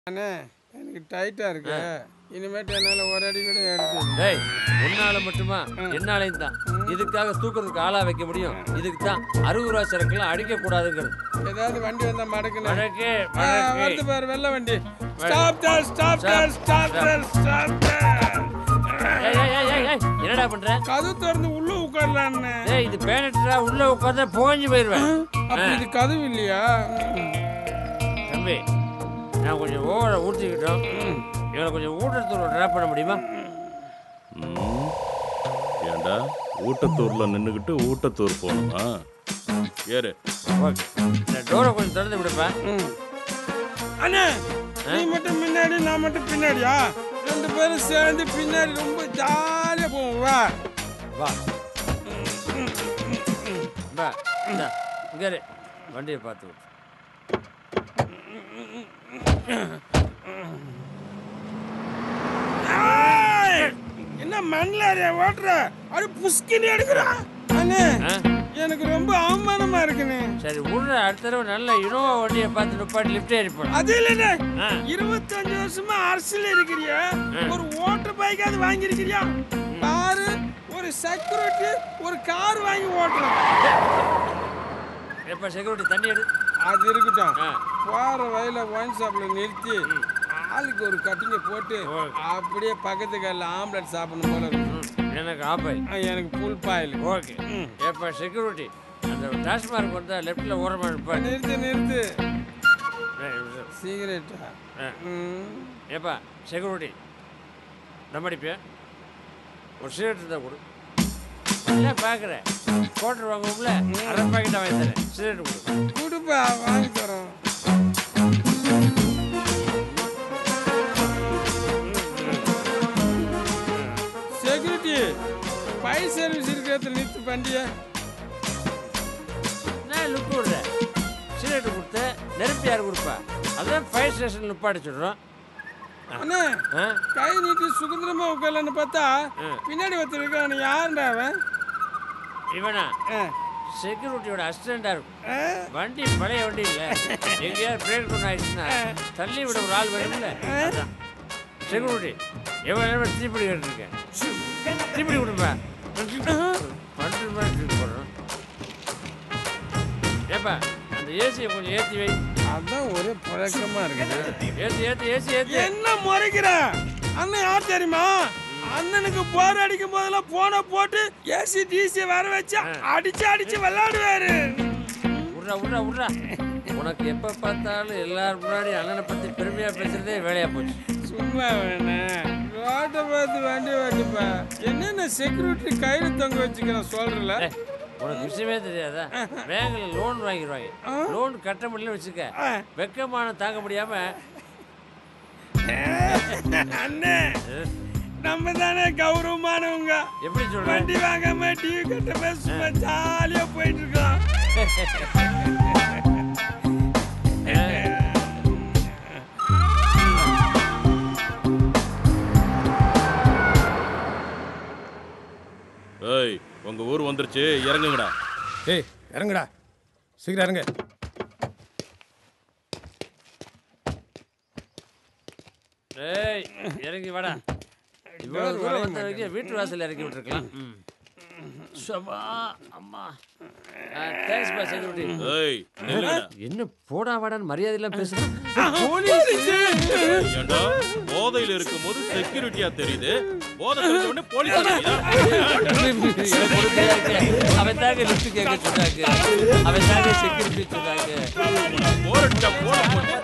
அண்ணே எனக்கு டைட்டா இருக்கு இனிமேட்டு என்னால ஒரு அடி கூட எடுத்து டேய் உன்னால மட்டுமா என்னாலையும் தான் இதுக்காக தூக்குறதுக்கு ஆளா வைக்க முடியும் இதுக்கு தான் அறுபது ரூபா சரக்குலாம் அடிக்க கூடாதுங்கிறது ஏதாவது வண்டி வந்தா மடக்குன்னு வடக்கு ஆ, வடக்கு வருது பாரு வெள்ள வண்டி stop there stop there stop there stop there ஏய், ஏய், ஏய், ஏய், ஏய், என்னடா பண்ற கதவு திறந்து உள்ள உட்காரலான்னு டேய் இது பேனட்டா உள்ள உட்கார்ந்தா புகஞ்சு போயிருவேன் அப்ப இது கதவு இல்லையா தம்பி நான் கொஞ்சம் ஓவரா ஊற்றிக்கிட்டோம் இவனை கொஞ்சம் ஊட்டத்தூர் ட்ராப் பண்ண முடியுமா ம். ஏண்டா ஊட்டத்தூர்ல நின்னுக்கிட்டு ஊட்டத்தூர் போகணுமா ஏறு ஓகே இந்த டோரை கொஞ்சம் திறந்து விடுப்பேன் ம். அண்ணே நீ மட்டும் முன்னாடி நான் மட்டும் பின்னாடியா ரெண்டு பேரும் சேர்ந்து பின்னாடி ரொம்ப ஜாலியா போவோம் வா வா வா இந்தா இங்கே இரு. வண்டியை பார்த்து விட்டு ஏய்! என்ன மண்ணில் அறிய ஓட்டுற அது புஷ்கினி எடுக்கிறா அண்ணே ஆ எனக்கு ரொம்ப அவமானமா இருக்குண்ணே சரி விடுற அடுத்த தடவை நல்ல இனோவா வண்டியை பார்த்து நிப்பாட்டி லிஃப்ட் ஏறி போலாம் அது இல்லைண்ணே ஆ. இருபத்தஞ்சு வருஷமா அரசியல் இருக்கிறிய ஒரு ஓட்டர் பைக்காவது வாங்கியிருக்கிறியா பாரு ஒரு செக்யூரிட்டி ஒரு கார் வாங்கி ஓட்டுறோம் எப்போ செக்யூரிட்டி தண்ணி எடு அது இருக்கட்டும் ஆ போற வயல ஒயின் ஷாப்ல நிறுத்தி ஆளுக்கு ஒரு கட்டிங்க போட்டு ஓகே. அப்படியே பக்கத்து கல்ல ஆம்லெட் சாப்பிடணும் போல இருக்கு ம், எனக்கு ஆப்பாய் ஆ, எனக்கு புல் பாயில் ஓகே எப்போ செக்யூரிட்டி அந்த டாஸ்மார்க் வந்தால் லெஃப்ட்டில் ஓரமாக நிற்பாடு நிறுத்து நிறுத்து சிகரெட்டா ஆ. ம். ஏப்பா செக்யூரிட்டி நம்ம அடிப்பியா ஒரு சிகரெட் இருந்தால் கொடு என்ன பார்க்குறேன் கோட்டர் வாங்குவோம்ல அரை பாக்கெட்டாக வாங்கி தரேன் சிகரெட் கொடு கொடுப்பா வாங்கி தரோம் செக்யூரிட்டி ஃபயர் சர்வீஸ் இருக்கிற இடத்துல நிறுத்து வண்டியை நான் லுக்கு விடுறேன் சிகரெட் கொடுத்து நெருப்பு யார் கொடுப்பா அதான் ஃபயர் ஸ்டேஷன் நிப்பாடி சொல்கிறோம் அண்ணா ஆ கை நீட்டி சுதந்திரமா உட்காரலன்னு பார்த்தா பின்னாடி ஒருத்தர் இருக்கான் யாருண்டா அவன் இவனா ஆ. செக்யூரிட்டியோட அசிஸ்டண்டாக இருக்கும் ஆ? வண்டி பழைய வண்டி இல்லை எங்கேயாவது பிரேக் டவுன் ஆயிடுச்சுன்னா தள்ளி விட ஒரு ஆள் வேணும்ல அதான் செக்யூரிட்டி எவ்வளோ நேரம் தீப்பிடி கேட்டுருக்கேன் தீப்பிடி கொடுப்பா பன்னெண்டு மணி தூக்கி போடுறோம் ஏப்பா அந்த ஏசியை கொஞ்சம் ஏற்றி வை அதான் ஒரே பழக்கமா இருக்குது ஏற்றி ஏற்றி ஏசி ஏற்றி என்ன முறைக்கிற அண்ணன் யார் தெரியுமா அண்ணனுக்கு போர் அடிக்கும் போதெல்லாம் போனை போட்டு ஏசி டிசி வர வச்சு அடிச்சு அடிச்சு விளையாடுவாரு விட்றா விட்றா விட்றா உனக்கு எப்போ பார்த்தாலும் எல்லாரும் முன்னாடி அண்ணனை பற்றி பெருமையாக பேசுகிறதே வேலையாக போச்சு சும்மா வேணா ரோட்டை பார்த்து வண்டி ஓட்டுப்பா என்னென்ன செக்யூரிட்டி கையில தொங்க வச்சுக்கிறேன் சொல்றல ஏய், உனக்கு விஷயமே தெரியாதா பேங்க்ல லோன் வாங்கிடுவாங்க லோன் கட்ட முடியல வச்சுக்க வெக்கமான தாங்க முடியாம அண்ணே நம்ம தானே கௌரவமானவங்க எப்படி சொல்ற வண்டி வாங்காம டிவி கட்ட சும்மா ஜாலியா போயிட்டு இருக்கோம் ஏய் உங்க ஊர் வந்துருச்சு இறங்குங்கடா ஏய் இறங்குடா சீக்கிரம் இறங்கு ஏய் இறங்கி வாடா இவ்வளவு தூரம் வந்த வரைக்கும் வீட்டு வாசல்ல இறக்கி விட்டுருக்கலாம் ம். சபா அம்மா தேங்க்ஸ் பா செக்யூரிட்டி ஏய் நில்லுங்கடா என்ன போடா வாடான்னு மரியாதை எல்லாம் பேசுறேன் ஏண்டா போதையில இருக்கும்போது செக்யூரிட்டியா தெரியுது போதை தெரிஞ்ச உடனே போலீஸ் அவன் தாங்க லிஃப்ட் கேட்க சொன்னாங்க அவன் தாங்க செக்யூரிட்டி சொன்னாங்க போரட்டா போட போட்டு